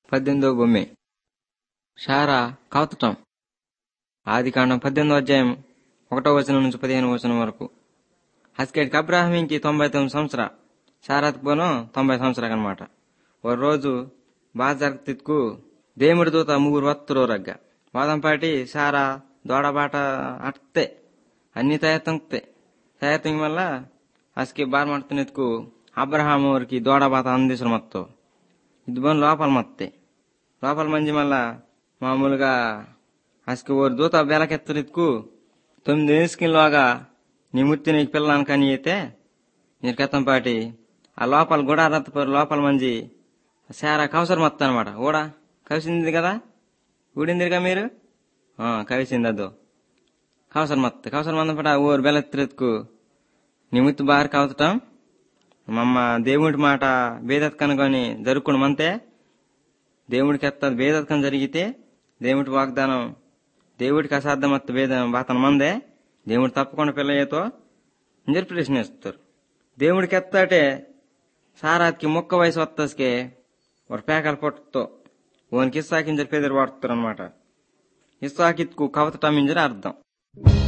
పద్దెనిమిదో బొమ్మె షారా కవతటం ఆది కాండం పద్దెనిమిదో అధ్యాయం ఒకటో వచనం నుంచి పదిహేను వచనం వరకు హస్కేట్కి అబ్రాహంకి తొంభై తొమ్మిది సంవత్సర షారాత్ పోను తొంభై సంవత్సరాలు అనమాట ఓ రోజు బాజార్తికు దేవుడి దూత ముగ్గురు వత్తురు రగ్గ వాదంపాటి సారా దోడబాట అట్తే అన్ని తయాతంతే తయాతంగి వల్ల అస్కి బార్ ಮಾಡ್ತಾನೆತ್ಕು అబ్రహాం ఊరికి దోడబాత అందించడం మొత్తం ఇది బంದು లోపల మత్తే లోపల మంచి మళ్ళా మామూలుగా అసలు ఓ దూత బెలకెత్తరిత్కు తొమ్మిది వేసుకిలోగా నీ ముత్తి నీకు పిల్లని కని అయితే మీరు కెత్తంపాటి ఆ లోపల గుడారత్తపరి లోపల మంచి సారా కవసరం మొత్తం అనమాట ఊడా కవిసింది కదా ఊడిందిగా మీరు ఆ, కవిసింది అదో కవసరం మొత్తం కవసరం మందపట ఊరు బెలెత్తరెత్తుకు నీ ముత్తి బాగా కవతటం మమ్మ దేవుడి మాట భేదత్ కనుకొని జరుపుకుని మంతే దేవుడికి ఎత్త భేదత్కం జరిగితే దేవుడి వాగ్దానం దేవుడికి అసాధ్యమత్త భేద బాతన మందే దేవుడు తప్పకుండా పిల్లయ్యతో ఇంటర్ప్రిటేషన్ ఇస్తారు దేవుడికి ఎత్తాటే సారాత్కి ముక్క వయసు వత్తస్కే వాడు పేకల పొట్టుతో ఓనికి ఇస్సాకింజర్ పేదరు వాడుతారు అనమాట ఇస్సాకిత్కు కవతటం ఇంజర్ అర్థం